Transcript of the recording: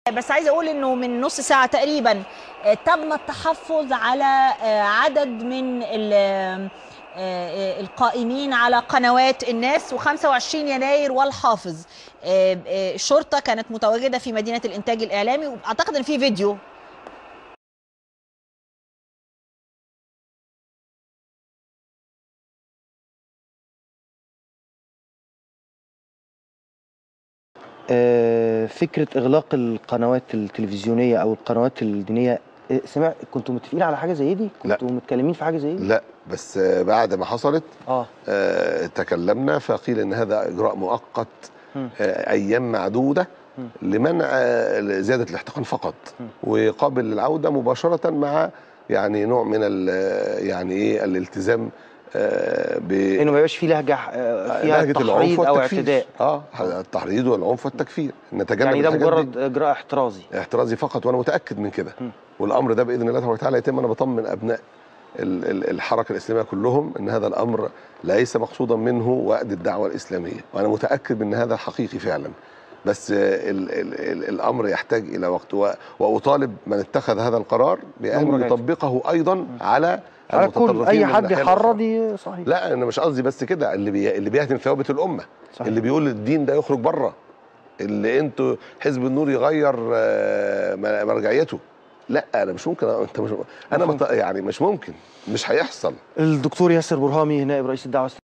بس عايزه اقول انه من نص ساعه تقريبا آه، تم التحفظ على آه، عدد من ال- آه، آه، القائمين على قنوات الناس و25 يناير والحافظ آه، آه، الشرطه كانت متواجده في مدينه الانتاج الاعلامي واعتقد ان في فيديو آه، فكرة إغلاق القنوات التلفزيونية أو القنوات الدينية آه، سمع كنتوا متفقين على حاجة زي دي؟ لا. كنتوا متكلمين في حاجة زي دي؟ لا بس آه، بعد ما حصلت اه آه، تكلمنا فقيل ان هذا اجراء مؤقت مم. آه، ايام معدوده مم. لمنع آه، زياده الاحتقان فقط مم. وقابل للعوده مباشره مع يعني نوع من ال- يعني ايه الالتزام آه، ب إنه ما يبقاش فيه لهجة آه، فيها لهجة تحريض أو والتكفير. اعتداء اه التحريض والعنف والتكفير نتجنب يعني ده الحاجات دي. مجرد إجراء احترازي احترازي فقط وانا متاكد من كده م. والامر ده باذن الله تبارك وتعالى يتم انا بطمن ابناء ال- ال- الحركه الاسلاميه كلهم ان هذا الامر ليس مقصودا منه وقت الدعوه الاسلاميه وانا متاكد من هذا حقيقي فعلا بس ال ال ال الامر يحتاج الى وقت و- واطالب من اتخذ هذا القرار بان بمراجعته. يطبقه ايضا على على كل المتطرفين أي من حد الناحية يحرض الأخرى. ي- صحيح لا انا مش قصدي بس كده اللي بي... اللي بيهدم ثوابت الامه صحيح. اللي بيقول الدين ده يخرج بره اللي انتوا حزب النور يغير آه، م- مرجعيته لا انا مش ممكن انت مش انا مفهوم. مت... يعني مش ممكن مش هيحصل الدكتور ياسر برهامي نائب رئيس الدعوة